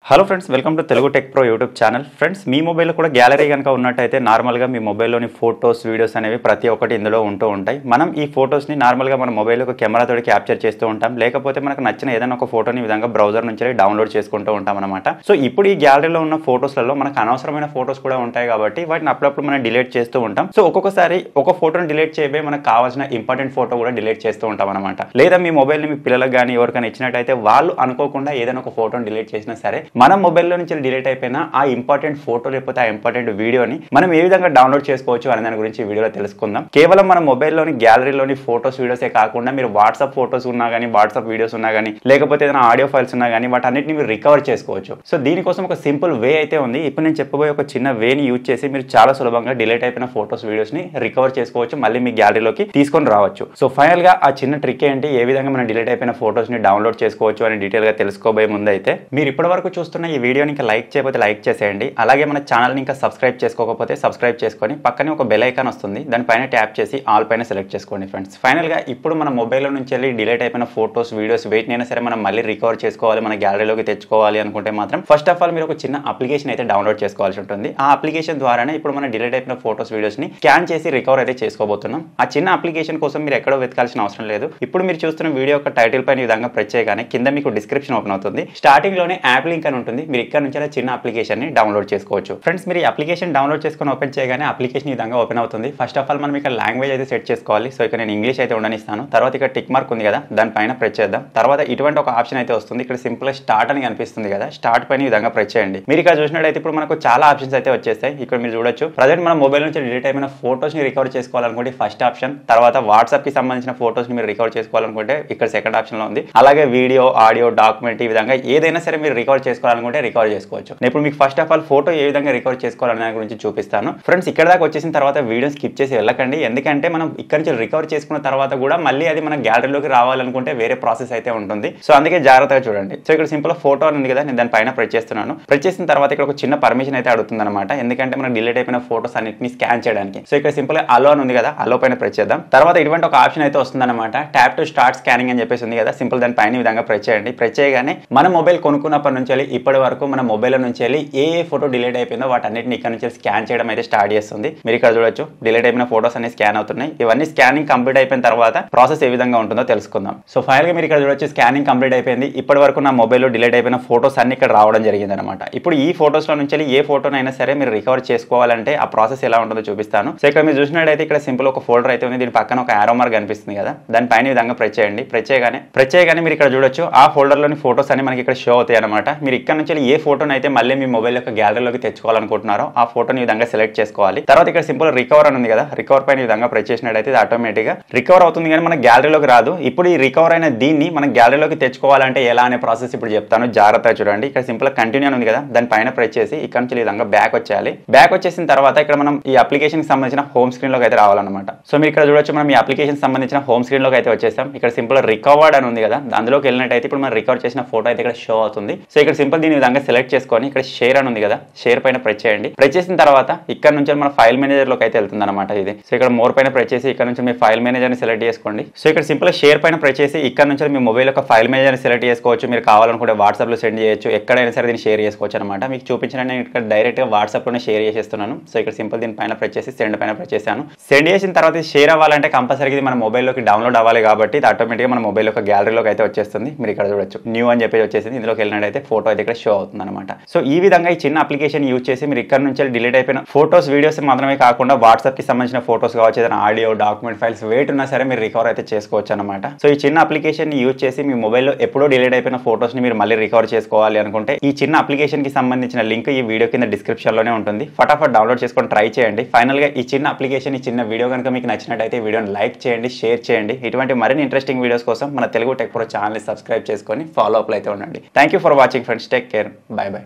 hello friends welcome to Telugu tech pro YouTube channel friends మీ మొబైల్లో కూడా గ్యాలరీ కనుక ఉన్నట్టయితే నార్మల్గా మీ మొబైల్లోని ఫోటోస్ వీడియోస్ అనేవి ప్రతి ఒక్కటి ఇందులో ఉంటూ ఉంటాయి మనం ఈ ఫోటోస్ని నార్మల్గా మన మొబైల్ ఒక కెమెరాతో క్యాప్చర్ చేస్తూ ఉంటాం లేకపోతే మనకు నచ్చిన ఏదైనా ఒక ఫోటోని ఈ విధంగా బ్రౌజర్ నుంచి డౌన్లోడ్ చేసుకుంటూ ఉంటాం అనమాట సో ఇప్పుడు ఈ గ్యాలరీలో ఉన్న ఫోటోస్లలో మనకు అనవసరమైన ఫోటోస్ కూడా ఉంటాయి కాబట్టి వాటిని అప్పుడప్పుడు మనం డిలీట్ చేస్తూ ఉంటాం సో ఒక్కొక్కసారి ఒక ఫోటోని డిలీట్ చేయబోయి మనకు కావాల్సిన ఇంపార్టెంట్ ఫోటో కూడా డిలీట్ చేస్తూ ఉంటాం అనమాట లేదా మీ మొబైల్ని మీ పిల్లలకు కానీ ఎవరికైనా ఇచ్చినట్టయితే వాళ్ళు అనుకోకుండా ఏదైనా ఒక ఫోటోని డిలీట్ చేసినా సరే మన మొబైల్లో నుంచి డిలీట్ అయిపోయిన ఆ ఇంపార్టెంట్ ఫోటో లేకపోతే ఆ ఇంపార్టెంట్ వీడియోని మనం ఏ విధంగా డౌన్లోడ్ చేసుకోవచ్చు అనే దాని గురించి ఈ వీడియోలో తెలుసుకుందాం కేవలం మన మొబైల్లోని గ్యాలరీలోని ఫోటోస్ వీడియోసే కాకుండా మీరు వాట్సాప్ ఫోటోస్ ఉన్నా కానీ వాట్సాప్ వీడియోస్ ఉన్నా కానీ లేకపోతే ఏదైనా ఆడియో ఫైల్స్ ఉన్నా కానీ వాటన్నిటిని మీరు రికవర్ చేసుకోవచ్చు సో దీనికోసం ఒక సింపుల్ వే అయితే ఉంది ఇప్పుడు నేను చెప్పబోయే ఒక చిన్న వేని యూజ్ చేసి మీరు చాలా సులభంగా డిలీట్ అయిపోయిన ఫోటోస్ వీడియోస్ ని రికవర్ చేసుకోవచ్చు మళ్ళీ మీ గ్యాలరీలోకి తీసుకొని రావచ్చు సో ఫైనల్ గా ఆ చిన్న ట్రిక్ ఏంటి ఏ విధంగా మనం డిలీట్ అయిపోయిన ఫోటోస్ ని డౌన్లోడ్ చేసుకోవచ్చు అని డీటెయిల్ గా తెలుసుకోబోయే ముందు అయితే మీరు ఇప్పటి వరకు చూస్తున్న ఈ వీడియోని ఇంకా లైక్ చేయకపోతే లైక్ చేసేయండి అలాగే మన ఛానల్ని ఇంకా సబ్స్క్రైబ్ చేసుకోకపోతే సబ్స్క్రైబ్ చేసుకొని పక్కనే ఒక బెల్ ఐకాన్ వస్తుంది దానిపైన ట్యాప్ చేసి ఆల్ పైన సెలెక్ట్ చేసుకోండి ఫ్రెండ్స్ ఫైనల్ గా ఇప్పుడు మన మొబైల్లో నుంచి వెళ్ళి డిలీట్ అయిపోయిన ఫోటోస్ వీడియోస్ వేటినైనా సరే మనం మళ్ళీ రికవర్ చేసుకోవాలి మన గ్యాలరీలోకి తెచ్చుకోవాలి అనుకుంటే మాత్రం ఫస్ట్ ఆఫ్ ఆల్ మీరు ఒక చిన్న అప్లికేషన్ అయితే డౌన్లోడ్ చేసుకోవాల్సి ఉంటుంది ఆ అప్లికేషన్ ద్వారానే ఇప్పుడు మనం డిలీట్ అయిపోయిన ఫోటోస్ వీడియోస్ ని స్కాన్ చేసి రికవర్ అయితే చేసుకోబోతున్నాం ఆ చిన్న అప్లికేషన్ కోసం మీరు ఎక్కడో వెతకాల్సిన అవసరం లేదు ఇప్పుడు మీరు చూస్తున్న వీడియో యొక్క టైటిల్ పైన ఈ విధంగా ప్రెస్ చేయగానే కింద మీకు డిస్క్రిప్షన్ ఓపెన్ అవుతుంది స్టార్టింగ్ లోనే యాప్ లింక్ అని ఉంటుంది మీరు ఇక్కడ నుంచి అలా చిన్న అప్లికేషన్ ని డౌన్లోడ్ చేసుకోవచ్చు ఫ్రెండ్స్ మీరు ఈ అప్లికేషన్ డౌన్లోడ్ చేసుకొని ఓపెన్ చేయగానే అప్లికేషన్ ఈ విధంగా ఓపెన్ అవుతుంది ఫస్ట్ ఆఫ్ ఆల్ మనం ఇక్కడ లాంగ్వేజ్ అయితే సెట్ చేసుకోవాలి సో ఇక్కడ నేను ఇంగ్లీష్ అయితే ఉండనిస్తాను తర్వాత ఇక్కడ టిక్ మార్క్ ఉంది కదా దానిపైన ప్రెస్ చేద్దాం తర్వాత ఇటువంటి ఒక ఆప్షన్ అయితే వస్తుంది ఇక్కడ సింపుల్ స్టార్ట్ అని కనిపిస్తుంది కదా స్టార్ట్ పైన ఈ విధంగా ప్రెస్ చేయండి మీరు ఇక్కడ చూసినట్టయితే ఇప్పుడు మనకు చాలా ఆప్షన్స్ అయితే వచ్చేస్తాయి ఇక్కడ మీరు చూడొచ్చు ప్రజెంట్ మన మొబైల్ నుంచి డిలీట్ అయిన ఫోటోస్ ని రికవర్ చేసుకోవాలనుకుంటే ఫస్ట్ ఆప్షన్ తర్వాత వాట్సాప్ కి సంబంధించిన ఫోటోస్ ని మీరు రికవర్ చేసుకోవాలనుకుంటే ఇక్కడ సెకండ్ ఆప్షన్ లో ఉంది అలాగే వీడియో ఆడియో డాక్యుమెంట్ ఈ విధంగా ఏదైనా సరే మీరు రికవర్ చేసుకోవాలనుకుంటే రికవర్ చేసుకోవచ్చు నేను ఇప్పుడు మీకు ఫస్ట్ ఆఫ్ ఆల్ ఫోటో ఏ విధంగా రికవర్ చేసుకోవాలనే దాని గురించి చూపిస్తాను ఫ్రెండ్స్ ఇక్కడ దాకా వచ్చేసిన తర్వాత వీడియో స్కిప్ చేసి వెళ్ళకండి ఎందుకంటే మనం ఇక్కడ నుంచి రికవర్ చేసుకున్న తర్వాత కూడా మళ్ళీ అది మన గ్యాలరీలోకి రావాలనుకుంటే వేరే ప్రాసెస్ అయితే ఉంటుంది సో అందుకే జాగ్రత్తగా చూడండి సో ఇక్కడ సింపుల్ ఫోటో అని ఉంది కదా నేను దాని పైన ప్రెస్ చేస్తున్నాను ప్రెస్ చేసిన తర్వాత ఇక్కడ ఒక చిన్న పర్మిషన్ అయితే అడుగుతుంది అనమాట ఎందుకంటే మనం డిలీట్ అయిపోయిన ఫోటోస్ అన్నిటిని స్కాన్ చేయడానికి సో ఇక్కడ సింపుల్ అలో అని ఉంది కదా అలో పైన ప్రెస్ చేద్దాం తర్వాత ఇటువంటి ఒక ఆప్షన్ అయితే వస్తుంది అనమాట ట్యాప్ టు స్టార్ట్ స్కానింగ్ అని చెప్పేసి ఉంది కదా సింపుల్ దాని పైన ఈ విధంగా ప్రెస్ చేయండి ప్రెస్ చేయగానే మన మొబైల్ కొనుక్కున్నప్పటి నుంచి వెళ్ళి ఇప్పటి వరకు మన మొబైల్ నుంచి వెళ్ళి ఏ ఏ ఫోటో డిలీట్ అయిపోయిందో వాటన్నిటిని ఇక్కడ నుంచి స్కాన్ చేయడం అయితే స్టార్ట్ చేస్తుంది మీరు ఇక్కడ చూడొచ్చు డిలీట్ అయిపోయిన ఫోటోస్ అన్ని స్కాన్ అవుతున్నాయి ఇవన్నీ స్కానింగ్ కంప్లీట్ అయిపోయిన తర్వాత ప్రాసెస్ ఏ విధంగా ఉంటుందో తెలుసుకుందాం సో ఫైనల్ గా మీరు ఇక్కడ చూడొచ్చు స్కానింగ్ కంప్లీట్ అయిపోయింది ఇప్పటి వరకు నా మొబైల్లో డిలీట్ అయిపోయిన ఫోటోస్ అన్ని ఇక్కడ రావడం జరిగింది అనమాట ఇప్పుడు ఈ ఫోటోస్ లో నుంచి వెళ్ళి ఏ ఫోటోనైనా సరే మీరు రికవర్ చేసుకోవాలంటే ఆ ప్రాసెస్ ఎలా ఉంటుందో చూపిస్తాను సో ఇక్కడ మీరు చూసినట్టయితే ఇక్కడ సింపుల్ ఒక ఫోల్డర్ అయితే ఉంది దీని పక్కన ఒక ఆరో మార్క్ కనిపిస్తుంది కదా దాని పైన ఈ విధంగా ప్రెస్ చేయండి ప్రెస్ చేయగానే ప్రెస్ చేయగానే మీరు ఇక్కడ చూడొచ్చు ఆ ఫోల్డర్ లోని ఫోటోస్ అన్ని మనకి ఇక్కడ షో అవుతాయి అనమాట మీరు ఇక్కడ నుంచి వెళ్ళి ఏ ఫోటోని అయితే మళ్ళీ మీ మొబైల్ యొక్క గ్యాలరీలోకి తెచ్చుకోవాలనుకుంటున్నారో ఆ ఫోటోని ఈ విధంగా సెలెక్ట్ చేసుకోవాలి తర్వాత ఇక్కడ సింపుల్ రికవర్ అని ఉంది కదా రికవర్ పైన ఈ విధంగా ప్రెస్ చేసినట్టయితే ఇది ఆటోమేటిక్ గా రికవర్ అవుతుంది కానీ మన గ్యాలరీలోకి రాదు ఇప్పుడు ఈ రికవర్ అయిన దీన్ని మన గ్యాలరీలోకి తెచ్చుకోవాలంటే ఎలా అనే ప్రాసెస్ ఇప్పుడు చెప్తాను జాగ్రత్తగా చూడండి ఇక్కడ సింపుల్ కంటిన్యూ అని ఉంది కదా దాని పైన ప్రెస్ చేసి ఇక్కడ నుంచి ఈ విధంగా బ్యాక్ వచ్చేయాలి బ్యాక్ వచ్చేసిన తర్వాత ఇక్కడ మనం ఈ అప్లికేషన్ కి సంబంధించిన హోమ్ స్క్రీన్ లోకి అయితే రావాలన్నమాట సో మీరు ఇక్కడ చూడొచ్చు మనం ఈ అప్లికేషన్ సంబంధించిన హోమ్ స్క్రీన్ లోకి అయితే వచ్చేసాం ఇక్కడ సింపుల్ రికవర్డ్ అని ఉంది కదా అందులోకి వెళ్ళినట్టయితే ఇప్పుడు మనం రికవర్ చేసిన ఫోటో అయితే ఇక్కడ షో అవుతుంది సో ఇక్కడ సింపుల్ దీని విధంగా సెలెక్ట్ చేసుకొని ఇక్కడ షేర్ అని ఉంది కదా షేర్ పైన ప్రెస్ చేయండి ప్రెస్ చేసిన తర్వాత ఇక్కడ నుంచి మన ఫైల్ మేనేజర్ లోకి అయితే వెళ్తుంది అనమాట ఇది సో ఇక్కడ మోర్ పైన ప్రెస్ చేసి ఇక్కడ నుంచి మీ ఫైల్ మేనేజర్ ని సెలెక్ట్ చేసుకోండి సో ఇక్కడ సింపుల్ షేర్ పైన ప్రెస్ చేసి ఇక్కడ నుంచి మీ మొబైల్ యొక్క ఫైల్ మేనేజర్ ని సెలెక్ట్ చేసుకోవచ్చు మీరు కావాలనుకుంటే వాట్సాప్ లో సెండ్ చేయొచ్చు ఎక్కడైనా సరే దీన్ని షేర్ చేసుకోవచ్చు అనమాట మీకు చూపించిన నేను ఇక్కడ డైరెక్ట్ గా వాట్సాప్ లోనే షేర్ చేసేస్తున్నాను సో ఇక్కడ సింపుల్ దీని పైన ప్రెస్ చేసి సెండ్ పైన ప్రెస్ చేశాను సెండ్ చేసిన తర్వాత ఇది షేర్ అవ్వాలంటే కంపల్సరీ ఇది మన మొబైల్లోకి డౌన్లోడ్ అవ్వాలి కాబట్టి ఇది ఆటోమేటిక్గా మన మొబైల్ యొక్క గ్యాలరీలోకి అయితే వచ్చేస్తుంది మీరు ఇక్కడ చూడొచ్చు న్యూ అని చెప్పి వచ్చేసింది ఇందులోకి వెళ్ళినట్టయితే ఫోటో అయితే ఇక్కడ షో అవుతుంది అనమాట సో ఈ విధంగా ఈ చిన్న అప్లికేషన్ యూజ్ చేసి మీరు ఇక్కడ నుంచి డిలీట్ అయిపోయిన ఫోటోస్ వీడియోస్ మాత్రమే కాకుండా వాట్సాప్ కి సంబంధించిన ఫోటోస్ కావచ్చు ఏదైనా ఆడియో డాక్యుమెంట్ ఫైల్స్ వెయిట్ ఉన్నా సరే మీరు రికవర్ అయితే చేసుకోవచ్చు అనమాట సో ఈ చిన్న అప్లికేషన్ యూజ్ చేసి మీ మొబైల్లో ఎప్పుడో డిలీట్ అయిపోయిన ఫోటోస్ ని మీరు మళ్ళీ రికవర్ చేసుకోవాలి అనుకుంటే ఈ చిన్న అప్లికేషన్ కి సంబంధించిన లింక్ ఈ వీడియో కింద డిస్క్రిప్షన్ లోనే ఉంటుంది ఫటాఫట్ డౌన్లోడ్ చేసుకొని ట్రై చేయండి ఫైనల్ గా ఈ చిన్న అప్లికేషన్ ఈ చిన్న వీడియో కనుక మీకు నచ్చినట్టయితే వీడియోని లైక్ చేయండి షేర్ చేయండి ఇటువంటి మరిన్ని ఇంట్రెస్టింగ్ వీడియోస్ కోసం మన Telugu tech pro channel subscribe చేసుకొని ఫాలో అప్ అయితే ఉండండి thank you for watching friends take care bye by